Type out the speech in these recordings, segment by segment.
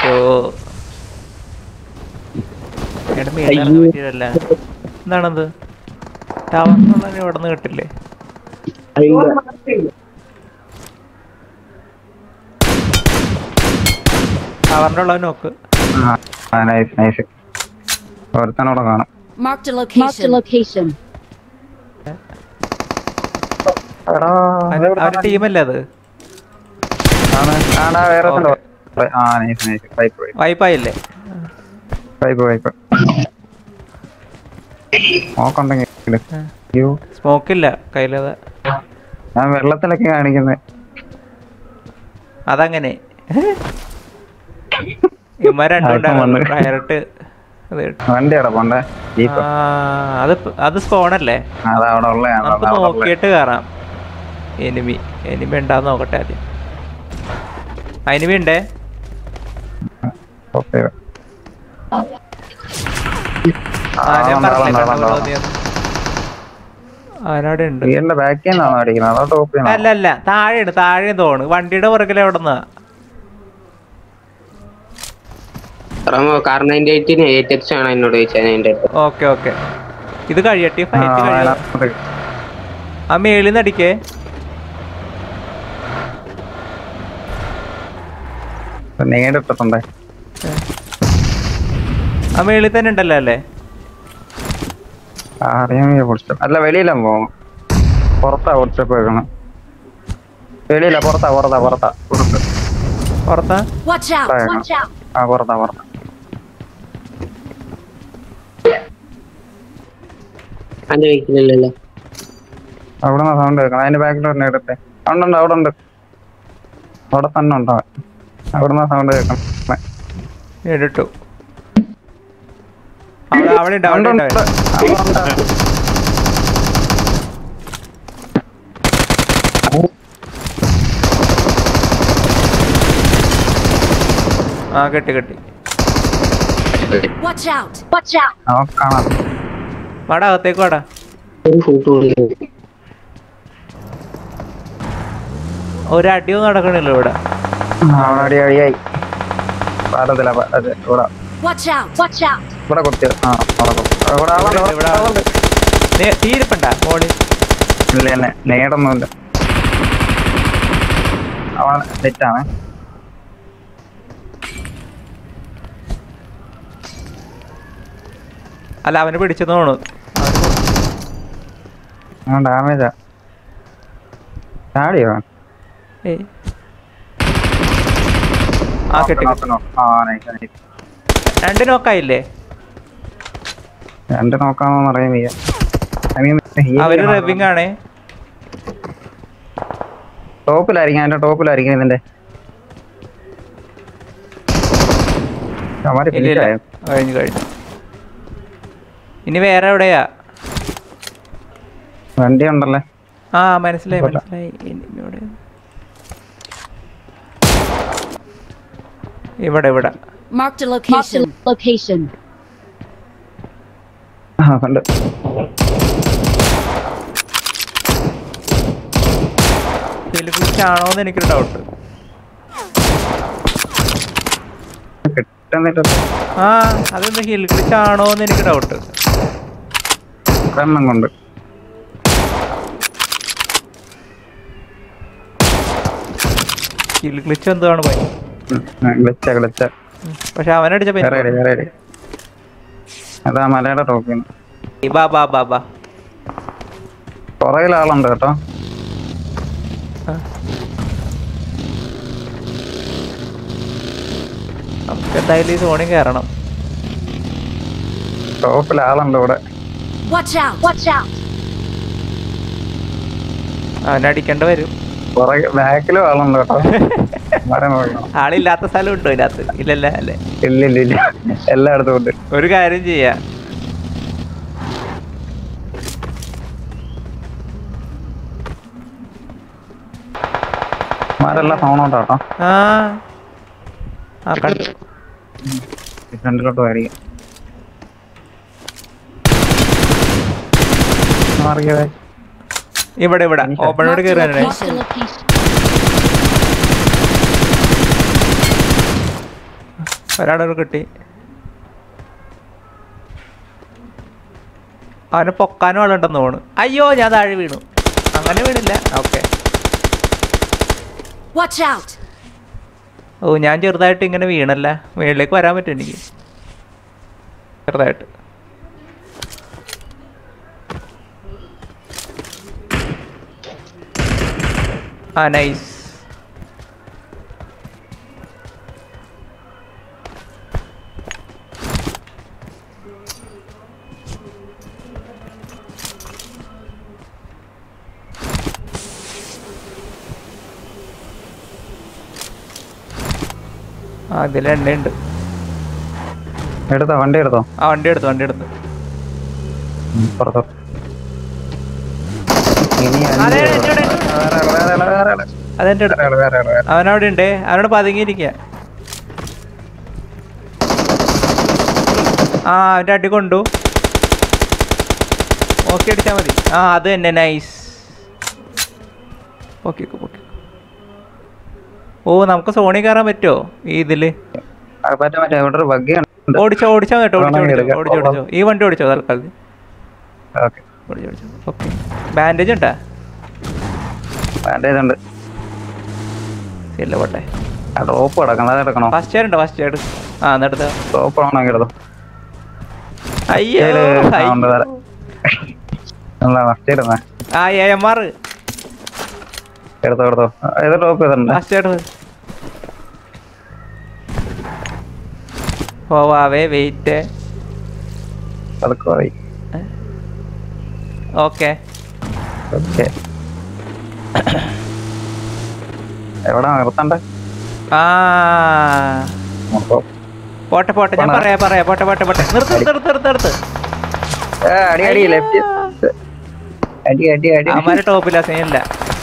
അയ്യോ എടാ മേളിറങ്ങാൻ പറ്റിയതല്ല എന്താണത് ടവറിനുള്ളതിന് ഇവിടെ നിന്ന് കിട്ടില്ലേ ടവറിൻ്റെ ഉള്ളത് നോക്ക് ആ നൈസ് നൈസ് ഒരുത്തനോടെ കാണും Marked a Marked a location. location. എടാ, അവന്റെ ടീമല്ലേ അത് ആണ്. ആടാ, വേറെ ഒരുത്തൻ്റെ കൂടെ. ആ നൈസ് നൈസ് പൈപ്പ് പോയി വൈപ്പായില്ലേ പൈപ്പ് പൈപ്പ് നോക്കണ്ടെങ്കിൽ അയ്യോ സ്മോക്കില്ല കയ്യിലത് ഞാൻ വെള്ളത്തിലൊക്കെ കാണിക്കുന്നത് അതങ്ങനെ ഇവന്മാർ രണ്ടും ആ, ഇപ്പം വന്ന്. ഉണ്ടായിരുന്നു ഡയറക്റ്റ് ഇത് ഇട്ടു. വണ്ടി കിടപ്പുണ്ടേ ജീപ്പ് ആ, അത് പ്- അത് സ്പോണല്ലേ അത് അവിടെ ഉള്ളതാണ് നമുക്ക് അത് അവിടെ ഉള്ള നോക്കിയിട്ട് കയറാം എനിമി എനിമി ഉണ്ടാന്ന് നോക്കട്ടെ ആദ്യം എനിമി ഉണ്ടേ ഓക്കെ ആ ഞാൻ ആളുണ്ട്, പറഞ്ഞില്ലേ ആളുണ്ട്, കണ്ടോ ആളുണ്ട്. തോന്നിയത് അവനവിടെ ഉണ്ട് വീടിന്റെ ബാക്കിൽ നിന്നാണോ അടിക്കുന്നത് അതോ ടോപ്പിൽ അല്ല അല്ല താഴെയാണ് താഴെ തോണ് വണ്ടിയുടെ പുറകിൽ എവിടെ നിന്നാ റമോ കാർ നയൻറ്റി എയ്റ്റിന് എയ്റ്റ് എക്സ് ആണ് എന്നോട് ചോദിച്ചത് എൻ്റെ അടുത്ത് ഓക്കെ ഓക്കെ ഇത് കഴിയട്ടെ ഫൈറ്റ് കഴിയും ആ മേളിൽ നിന്ന് അടിക്കേ നേരിട്ടിട്ടുണ്ടേ ആ മേളിൽ തന്നെ ഉണ്ടല്ലോ അല്ലേ അറിയാൻ പൊടിച്ചു അല്ല വെളിയിലാ പോകും പുറത്താ പൊടിച്ചപ്പോ വെക്കണം വെളിയില പുറത്താ പുറത്താ പുറത്താ പുറത്ത് പുറത്താ Watch out. പുറത്താ Watch out. ആ പുറത്താ പുറത്താ അതിന്റെ വെഹിക്കിലല്ലോ അവിടെ നിന്ന് സൗണ്ട് കേൾക്കണം അതിന്റെ ബാക്കിൽ തന്നെ എടുത്തേ അവിടെ ഉണ്ട് അവിടെ ഉണ്ട് അവിടെ തന്നെ ഉണ്ടോ അവിടെ നിന്ന് സൗണ്ട് കേൾക്കണം എടുത്തു അവിടെ അവിടെ ഉണ്ട് അവിടെ ഉണ്ട്, ഉണ്ട് ഉണ്ട്. അവിടെ ഉണ്ട്. ആ കെട്ടി കെട്ടി Watch out. Watch out. അവൻ കാണാം വാടാ അകത്തേക്ക് വാടാ ഒരു ഫോട്ടോ വിളിക്കുന്നു ഒരടിയൊന്നും നടക്കണില്ല ഇവിടെ ആ, അവിടെ അടി അടിയായി പാലത്തില അതെ ഇവിടെ Watch out. Watch out. ഇവിടെ കുത്തി ആ അവിടെ കുത്തി. ഇവിടെ ആളുണ്ട് ഇവിടെ ഇവിടെ ആളുണ്ട് നേ- തീരിപ്പണ്ട മോളിൽ ഇല്ല തന്നെ നേടൊന്നുമില്ല അവൻ തെറ്റാണ് അല്ല അവന് പിടിച്ചെന്ന് തോന്നുന്നു അവൻ ഡാമേജാ ചാടിയോ ഏയ്. ആ കെട്ടി കെട്ടി. ആ നൈസ് നൈസ് രണ്ട് നോക്കായില്ലേ രണ്ട് നോക്കാമെന്ന് അറിയാൻ വയ്യ I mean, heal അവര് ചെയ്യണം. റബിങ് ആണേ ടോപ്പിലായിരിക്കും അതിന്റെ ടോപ്പിലായിരിക്കും ഇതിന്റെ അവന്മാര് ഇല്ല ഇല്ല ഫിനിഷായോ? കഴിഞ്ഞു കഴിഞ്ഞു ഇനി വേറെ എവിടെയാ വണ്ടി ഉണ്ടല്ലേ ആ മനസ്സിലായി ഇവിടെ. മനസ്സിലായി ഇനി ഇവിടെ ഇവിടെ ഇവിടെ Marked a Marked a location. location. ആ കണ്ട് ഫിലിപ്പിച്ചാണോന്ന് എനിക്കൊരു ഡൗട്ട് കിട്ടുന്നില്ല ആ അതെന്താ ഹിൽ ക്ലിച്ച് ആണോന്ന് എനിക്ക് ഡൗട്ട് എണ്ണം കൊണ്ട് ഹിൽ ക്ലിച്ച് എന്താണ് പോയി ഗ്ലച്ച ഗ്ലച്ച പക്ഷെ അവനടിച്ച വേറെ അടി, വേറെ അടി. അതാ മലയുടെ ടോപ്പിൽ ബാ ബാ ബാ ബാ പുറകിൽ ആളുണ്ട് കേട്ടോ നമുക്ക് എന്തായാലും ഈ സോണിൽ കയറണം ടോപ്പിൽ ആളുണ്ട് ഇവിടെ Watch out. Watch out. അവനടിക്കേണ്ട വരും പുറകെ ബാക്കിലും ആളുണ്ട് കേട്ടോ മരം നോക്കണം ആളില്ലാത്ത സ്ഥലം ഉണ്ടോ ഇതിനകത്ത് ഇല്ലല്ല അല്ലേ ഇല്ല ഇല്ല ഇല്ല എല്ലായിടത്തും ഉണ്ട് ഒരു കാര്യം ചെയ്യാം മരെല്ലാം സൗണ്ട് കേട്ടോ ആ ആ കണ്ടു ഫ്രണ്ടിലോട്ട് വരിക മാറിയതേ ഇവിടെ ഇവിടെ ഓപ്പണോട് കയറാനാണ് Marked a location. ഒരാളെ കിട്ടി അവനെ പൊക്കാനും ആളുണ്ടെന്ന് തോന്നുന്നു അയ്യോ ഞാൻ താഴെ വീണു അങ്ങനെ വീണില്ല ഓക്കെ Watch out! ഓ ഞാൻ ചെറുതായിട്ട് ഇങ്ങനെ വീണല്ല മുകളിലേക്ക് വരാൻ പറ്റും എനിക്ക് ചെറുതായിട്ട് ആ നൈസ് ആ ഇതിൽ എണ്ണയുണ്ട് എടുത്തോ വണ്ടി എടുത്തോ ആ വണ്ടി എടുത്തു വണ്ടി എടുത്തു ഉം, പുറത്തോ ഇനി അഞ്ച് അതെ, പേര്. എൻ്റെ ഇവിടെ. വേറെ ആള്, വേറെ ആള്, വേറെ ആള്. അതെൻ്റെ അടുത്ത് വേറെ ആള്, വേറെ ആള്, വേറെ ആള്. അവനവിടെ ഉണ്ട് അവനോട് പതുങ്ങിയിരിക്കുക ആ അവൻ്റെ അടി കൊണ്ടു ഓക്കെ അടിച്ചാൽ മതി ആ അത് തന്നെ നൈസ് ഓക്കെ ഓക്കെ ഓ നമുക്ക് സോണി കയറാൻ പറ്റുമോ ഈ ഇതില് ആ, പറ്റും പറ്റും ഇവിടെ ഒരു ബഗ്ഗി ഉണ്ട് ഓടിച്ചോ ഓടിച്ചോ കേട്ടോ ഓടിച്ചോ വേണമെങ്കിൽ ഓടിച്ചോ എടുക്കാം. ഓടിച്ചോ ഓടിച്ചോ ഈ വണ്ടി ഓടിച്ചോ തൽക്കാലം ഓക്കെ ഓടിച്ചോ ഓടിച്ചോ ഓക്കെ ബാൻഡേജ് ഉണ്ടാ ബാൻഡേജ് ഉണ്ട് ഇല്ല പോട്ടെ ആ ടോപ്പ് കിടക്കണം അത് എടുക്കണോ ഫസ്റ്റ് എയ്ഡ് ഉണ്ടോ ഫസ്റ്റ് എയ്ഡ് ആ എന്നെടുത്ത ടോപ്പ് ആണെങ്കിൽ എടുത്തോ അയ്യോ ഏല് sound അയ്യോ. വരാം. അല്ല ഫസ്റ്റ് ഇടുന്നേ ആ എ എം ആർ എടുത്തോ എടുത്തോ ആ, ഏത് ടോപ്പ് ചെയ്തിട്ടുണ്ട് ഫസ്റ്റ് എയ്ഡ് പോവാവേ വെയിറ്റ് അതൊക്കെ പറയും ഓക്കെ ഓക്കെ എവിടെ നിർത്തണ്ടേ ആ നോക്കാം. പോട്ടെ പോട്ടെ ഞാൻ പോണോ? പറയാ പറയാ പോട്ടെ പോട്ടെ പോട്ടെ നിർത്ത് നിർത്ത് നിർത്ത് നിർത്ത് ഏ, അടി അടി ലെഫ്റ്റ് അടി അടി അടി അവന്മാരെ ടോപ്പില്ല സീനില്ല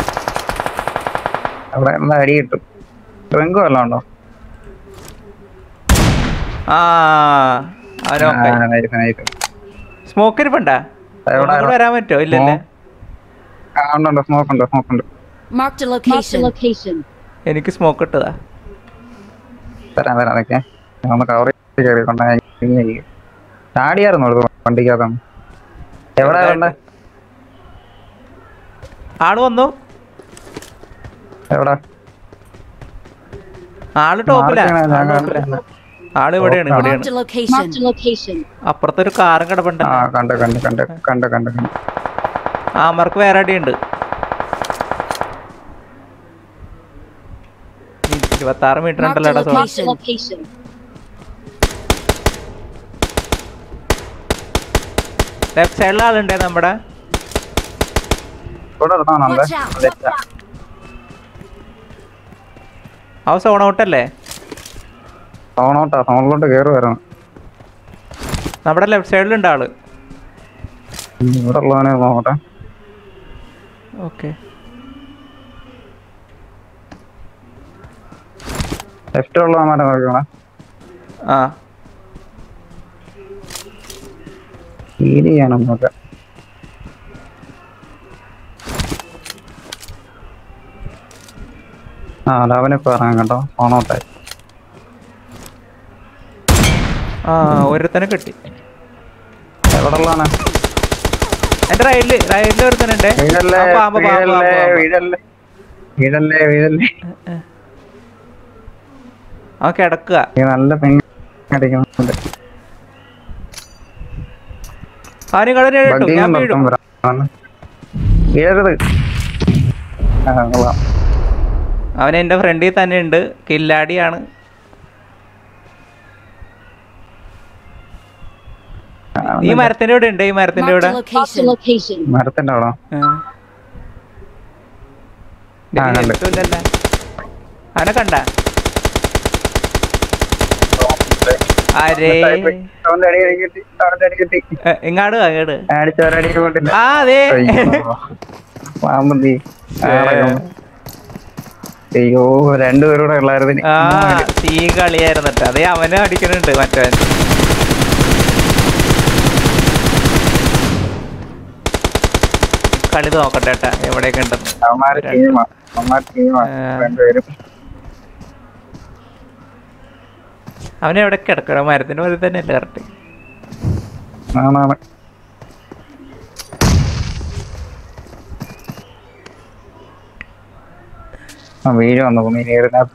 അവിടെ എന്താ അടി കിട്ടും ഡ്രിങ്ക് വല്ലതും ഉണ്ടോ ആ അവനോക്കെ ആ, nice, nice. സ്മോക്ക് ഇരിപ്പണ്ടാ എവിടെ? ഒന്നുകൂടെ വരാൻ പറ്റുമോ ഇല്ലല്ലേ ആ ഉണ്ട് ഉണ്ട് സ്മോക്ക് ഉണ്ട് സ്മോക്ക് ഉണ്ട് Marked a location. location. എനിക്ക് സ്മോക്ക് ഇട്ടതാ തരാം തരാം അതൊക്കെ ഒന്ന് കവർ കയറിക്കൊണ്ട ചാടിയായിരുന്നു അത് വണ്ടിക്കകത്ത് എവിടെ ഉണ്ട് ആള് വന്നു എവിടെ ആള് ടോപ്പിലാ മാർക്കിങ്ങനെ ഞാൻ ആള് ടോപ്പിലാ. കണ്ടില്ല. ആള് ഇവിടെയാണ് Marked ഇവിടെയാണ് a location. Marked a location. അപ്പുറത്തൊരു കാറും ആ കിടപ്പുണ്ടല്ലോ കണ്ട് കണ്ട് കണ്ട് കണ്ട് കണ്ട് കണ്ട് ആമർക്ക് വേറെ അടിയുണ്ട് ഇരുപത്തി ആറ് മീറ്റർ Marked ഉണ്ടല്ലോ a എടാ സോറി location. location. ലെഫ്റ്റ് സൈഡിൽ ആളുണ്ടേ നമ്മുടെ ഇവിടെ എടുത്താണല്ലേ Watch out. അവ സോൺ ഔട്ടല്ലേ സോണോട്ടാ സോണിലോട്ട് കയറി വരണം നമ്മുടെ ലെഫ്റ്റ് സൈഡിലുണ്ട് ആള് ഇവിടെ ഉള്ളവനെ നോക്കട്ടെ ഓക്കെ ലെഫ്റ്റ് ഉള്ളവന്മാരെ നോക്കണം ആ ഹീൽ ചെയ്യണം നോക്കാം ആ ലവനിപ്പോ ഇറങ്ങാം കേട്ടോ സോണോട്ടായി ആ ഒരുത്തനെ കിട്ടി എവിടെ ഉള്ളവനെ എന്റെ റൈഡില് റൈഡിൽ ഒരുത്തനുണ്ട് വീഴല്ലേ ആ, പാമ്പ്, പാമ്പ്, വീഴല്ലേ പാമ്പ്, പാമ്പ്. വീഴല്ലേ വീഴല്ലേ വീഴല്ലേ അവൻ കിടക്കുക ഈ നല്ല പെണ്ണ് അടിക്കുന്നുണ്ട് അവന് കളി കേട്ടു ബഗ്ഗിങ് ഞാൻ വീഴും നിർത്തും വരാൻ വീഴരുത് ആ കൊള്ളാം അവൻ എന്റെ ഫ്രണ്ടിൽ തന്നെ ഉണ്ട് കില്ലാടിയാണ് ആ, ഈ മരത്തിന്റെ ഇവിടെ ഉണ്ട് ഈ മരത്തിന്റെ Marked ഇവിടെ a location. location. മരത്തിന്റെ അവിടെ ആ. ആ, കണ്ട്. ഇല്ലല്ലോ. അവനെ കണ്ട അരേ അവന്റെ അടി കിട്ടി അവന്റെ അടി കിട്ടി എ, ഇങ്ങാട് വാ, ഇങ്ങാട് അടിച്ചവരടി കൊണ്ടില്ല ആ അതെ പാമ്പന്തി അയ്യോ രണ്ടുപേരൂടെ ഉള്ളായിരുന്നു ആ തീ കളിയായിരുന്നു കേട്ടോ അതേ അവനും അടിക്കുന്നുണ്ട് മറ്റവൻ കളി നോക്കട്ടെ ഏട്ടാ എവിടെയൊക്കെ ഉണ്ടെന്ന് അവന്മാര് ടീമാ അവന്മാര് ടീമാ ആ. രണ്ടുപേരും അവനെ എവിടെ കിടക്കണം മരത്തിന് പോലെ തന്നെയല്ലേ കറക്റ്റ് ആണാണ് ആ വീട് വന്നു മിനിയേറിനകത്ത്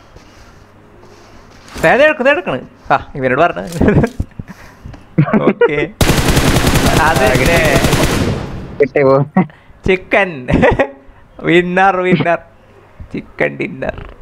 വേദന എടുക്കുന്നത് എടുക്കണ് ആ ഇവരോട് പറഞ്ഞ ഓക്കെ അതെ കിട്ടി പോകും chicken winner winner chicken dinner